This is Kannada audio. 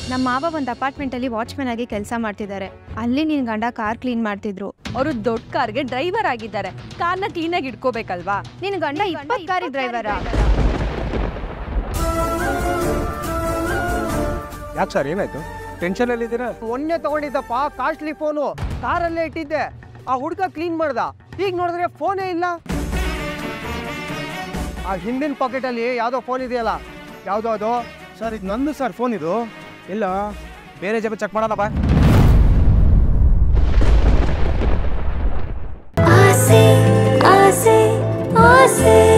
ನಮ್ಮ ಮಾವ ಒಂದು ಅಪಾರ್ಟ್ಮೆಂಟಲ್ಲಿ ವಾಚ್ಮನ್ ಆಗಿ ಕೆಲಸ ಮಾಡ್ತಿದ್ದಾರೆ ಅಲ್ಲಿ ನಿನ್ ಗಂಡ ಕಾರ್ ಕ್ಲೀನ್ ಮಾಡ್ತಿದ್ರು ಅವರು ದೊಡ್ಡ ಕಾರ್ಗೆ ಡ್ರೈವರ್ ಆಗಿದ್ದಾರೆ ಕಾರ್ನ ಕ್ಲೀನಾಗಿ ಇಟ್ಕೋಬೇಕಲ್ವಾ ನಿನ್ ಗಂಡ ಇಪ್ಪತ್ತು ಕಾರಿ ಡ್ರೈವರ ಯಾಕೆ ಸರ್ ಏನಾಯ್ತು ಟೆನ್ಷನಲ್ಲಿ ಇದ್ದೀರಾ ಮೊನ್ನೆ ತಗೊಂಡಿದ್ದಪ್ಪ ಕಾಸ್ಟ್ಲಿ ಫೋನು ಕಾರಲ್ಲೇ ಇಟ್ಟಿದ್ದೆ ಆ ಹುಡುಗ ಕ್ಲೀನ್ ಮಾಡ್ದ ಈಗ ನೋಡಿದ್ರೆ ಫೋನೇ ಇಲ್ಲ ಆ ಹಿಂದಿನ ಪಾಕೆಟಲ್ಲಿ ಯಾವುದೋ ಫೋನ್ ಇದೆಯಲ್ಲ ಯಾವುದೋ ಅದು ಸರ್ ಇದು ನಂದು ಸರ್ ಫೋನ್ ಇದು ಇಲ್ಲ ಬೇರೆ ಜಾಗ ಚೆಕ್ ಮಾಡೋಣ ಬಾ ಆಸೆ ಆಸೆ ಆಸೆ